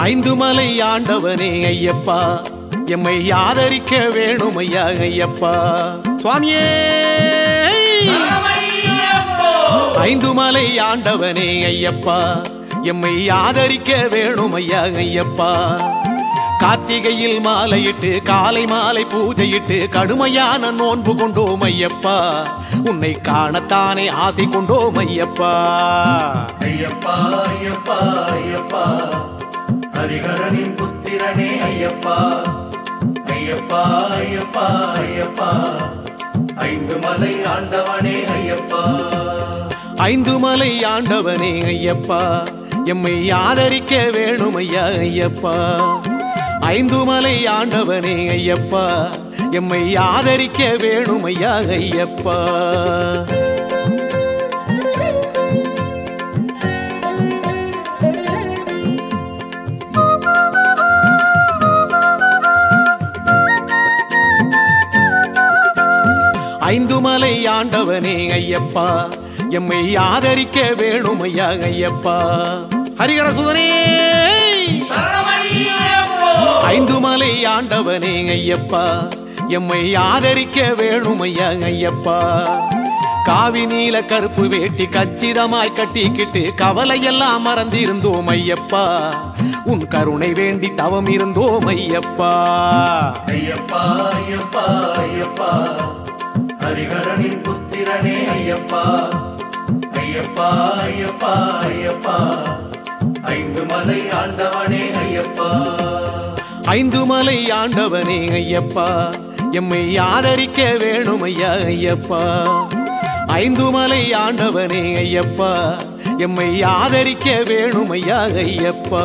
ஐந்து மலை ஆண்டவனே ஐயப்பா எம்மை ஆதரிக்க வேணும் ஐயா ஐயப்பா சுவாமியே ஐந்து மலை ஆண்டவனே ஐயப்பா எம்மை ஆதரிக்க வேணும் ஐயா ஐயப்பா கார்த்திகையில் மாலையிட்டு காலை மாலை பூஜையிட்டு கடுமையான நோன்பு கொண்டோம் ஐயப்பா உன்னை காணத்தானே ஆசை கொண்டோம் ஐயப்பா ஐயப்பா ஐயப்பா ஐயப்பா ஹரிஹரனின் புத்திரனே ஐயப்பா ஐயப்பா ஐயப்பா ஐயப்பா ஐந்து மலை ஆண்டவனே ஐயப்பா ஐந்து மலை ஆண்டவனே ஐயப்பா எம்மை ஆதரிக்க வேணும் ஐயா ஐயப்பா ஐந்து மலை ஆண்டவனே ஐயப்பா எம்மை ஆதரிக்க வேணும் ஐயா ஐயப்பா ஐந்து மலை ஆண்டவனே ஐயப்பா எம்மை ஆதரிக்க வேணும் ஐயா ஐயப்பா ஹரிகர சுதனே ஐந்து மலை ஆண்டவனே ஐயப்பா எம்மை ஆதரிக்க வேணும் ஐயா ஐயப்பா காவி நீல கருப்பு வேட்டி கச்சிதமாய் கட்டிக்கிட்டு கவலையெல்லாம் மறந்திருந்தோம் ஐயப்பா உன் கருணை வேண்டி தவம் இருந்தோம் ஐயப்பா ஐயப்பா ஐயப்பா ஐயப்பா ஹரிஹரனின் புத்திரனே ஐயப்பா ஐயப்பா ஐயப்பா ஐயப்பா ஐந்து மலை ஆண்டவனே ஐயப்பா ஐந்து மலை ஆண்டவனே ஐயப்பா எம்மை ஆதரிக்க வேணும் ஐயா ஐயப்பா ஐந்து மலை ஆண்டவனே ஐயப்பா எம்மை ஆதரிக்க வேணும் ஐயா ஐயப்பா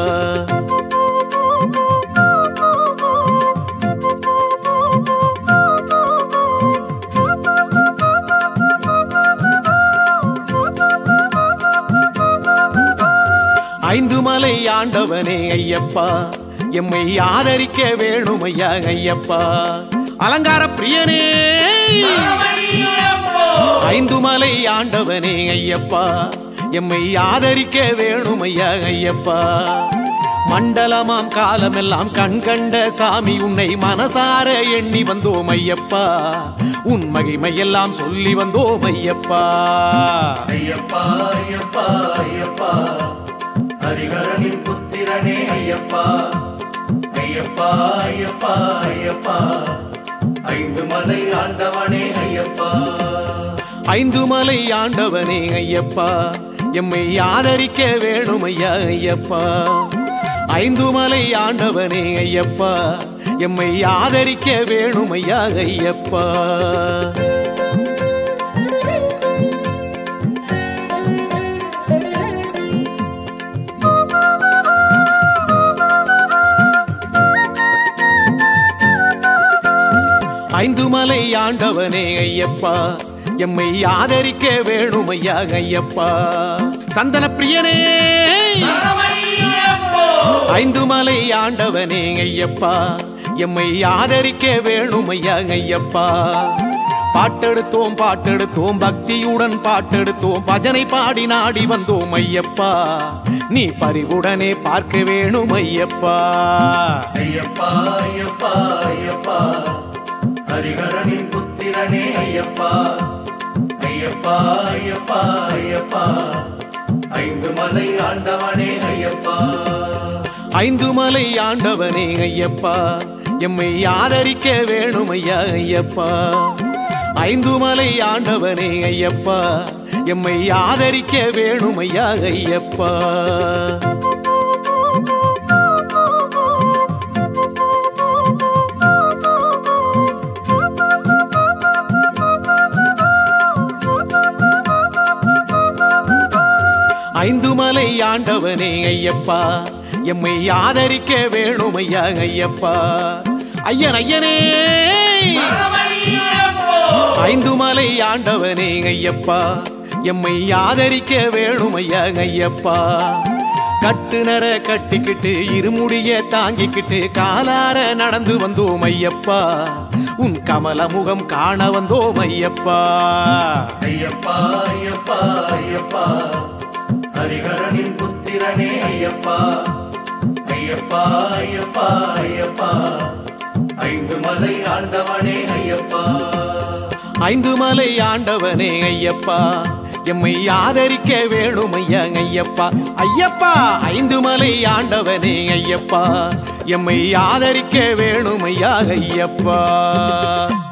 ஐந்து மலை ஆண்டவனே ஐயப்பா எம்மை ஆதரிக்க வேணும் ஐயா ஐயப்பா அலங்கார பிரியனே ஐந்து மலை ஆண்டவனே ஐயப்பா எம்மை ஆதரிக்க வேணும் ஐயா ஐயப்பா மண்டலமாம் காலமெல்லாம் கண் கண்ட சாமி உன்னை மனசார எண்ணி வந்தோம் ஐயப்பா உன் மகிமையெல்லாம் சொல்லி வந்தோம் ஐயப்பா ஐயப்பா ஐயப்பா ஐயப்பா ஹரிஹரனின் புத்திரனே ஐயப்பா ஐயப்பா ஐயப்பா ஐயப்பா ஐந்து மலை ஆண்டவனே ஐயப்பா ஐந்து மலை ஆண்டவனே ஐயப்பா எம்மை ஆதரிக்க வேணும் ஐயா ஐயப்பா ஐந்து மலை ஆண்டவனே ஐயப்பா எம்மை ஆதரிக்க வேணும் ஐயா ஐயப்பா ஐந்து மலை ஆண்டவனே ஐயப்பா எம்மை ஆதரிக்க வேணும் ஐயா ஐயப்பா சந்தன பிரியனே ஐந்து மலை ஆண்டவனே ஐயப்பா எம்மை ஆதரிக்க வேணும் ஐயா ஐயப்பா பாட்டெடுத்தோம் பாட்டெடுத்தோம் பக்தியுடன் பாட்டெடுத்தோம் பஜனை பாடி நாடி வந்தோம் ஐயப்பா நீ பரிவுடனே பார்க்க வேணும் ஐயப்பா ஐயப்பா ஐயப்பா ஐயப்பா ஹரிஹரனின் புத்திரனே ஐயப்பா ஐயப்பா ஐயப்பா ஐயப்பா ஐந்து மலை ஆண்டவனே ஐயப்பா ஐந்து மலை ஆண்டவனே ஐயப்பா எம்மை ஆதரிக்க வேணும் ஐயா ஐயப்பா ஐந்து மலை ஆண்டவனே ஐயப்பா எம்மை ஆதரிக்க வேணும் ஐயா ஐயப்பா ஐந்து மலை ஆண்டவனே ஐயப்பா எம்மை ஆதரிக்க வேணும் ஐயா ஐயப்பா ஐயன் ஐயனே ஐந்து மலை ஆண்டவனே ஐயப்பா எம்மை ஆதரிக்க வேணும் ஐயா ஐயப்பா கட்டுனர கட்டிக்கிட்டு இருமுடிய தாங்கிக்கிட்டு காலார நடந்து வந்தோம் ஐயப்பா உன் கமல முகம் காண வந்தோம் ஐயப்பா ஐயப்பா ஐயப்பா ஐயப்பா ஹரிஹரனின் புத்திரனே ஐயப்பா ஐயப்பா ஐயப்பா ஐந்து மலை ஆண்டவனே ஐயப்பா ஐந்து மலை ஆண்டவனே ஐயப்பா எம்மை ஆதரிக்க வேணும் ஐயா ஐயப்பா ஐயப்பா ஐந்து மலை ஆண்டவனே ஐயப்பா எம்மை ஆதரிக்க வேணும் ஐயா ஐயப்பா